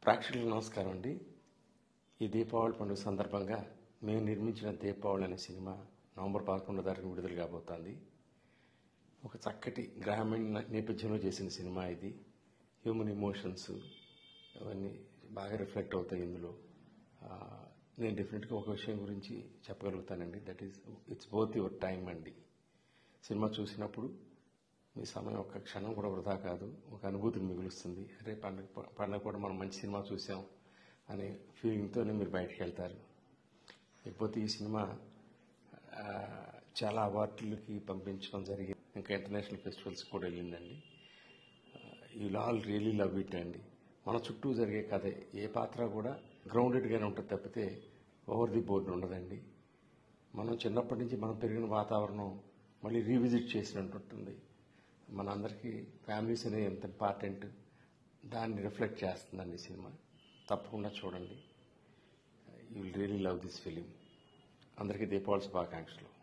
ప్రేక్షకులకు నమస్కారం అండి ఈ దీపావళి పండుగ సందర్భంగా మేము నిర్మించిన దీపావళి అనే సినిమా నవంబర్ పదకొండో తారీఖున విడుదల కాబోతోంది ఒక చక్కటి గ్రామీణ నేపథ్యంలో చేసిన సినిమా ఇది హ్యూమన్ ఎమోషన్స్ అవన్నీ బాగా రిఫ్లెక్ట్ అవుతాయి ఇందులో ఆ, నేను డెఫినెట్గా ఒక విషయం గురించి చెప్పగలుగుతానండి that is it's both your time అండి సినిమా చూసినప్పుడు మీ సమయం ఒక్క క్షణం కూడా వృధా కాదు ఒక అనుభూతిని మిగులుస్తుంది అరే పండగ పండగ కూడా మనం మంచి సినిమా చూసాం అనే ఫీలింగ్తోనే మీరు బయటకు వెళ్తారు లేకపోతే ఈ సినిమా ఆ, చాలా అవార్డులకి పంపించడం జరిగింది ఇంకా ఇంటర్నేషనల్ ఫెస్టివల్స్ కూడా వెళ్ళిందండి you all really love it అండి మన చుట్టూ జరిగే కథ ఏ పాత్ర కూడా గ్రౌండెడ్గానే ఉంటుంది తప్పితే ఓవర్ ది బోర్డు ఉండదండి మనం చిన్నప్పటి నుంచి మనం పెరిగిన వాతావరణం మళ్ళీ రీవిజిట్ చేసినట్టు ఉంటుంది మనందరికీ ఫ్యామిలీస్ అనేవి ఎంత ఇంపార్టెంట్ దాన్ని రిఫ్లెక్ట్ చేస్తుందండి ఈ సినిమా తప్పకుండా చూడండి you will really love this film అందరికీ దీపావళి శుభాకాంక్షలు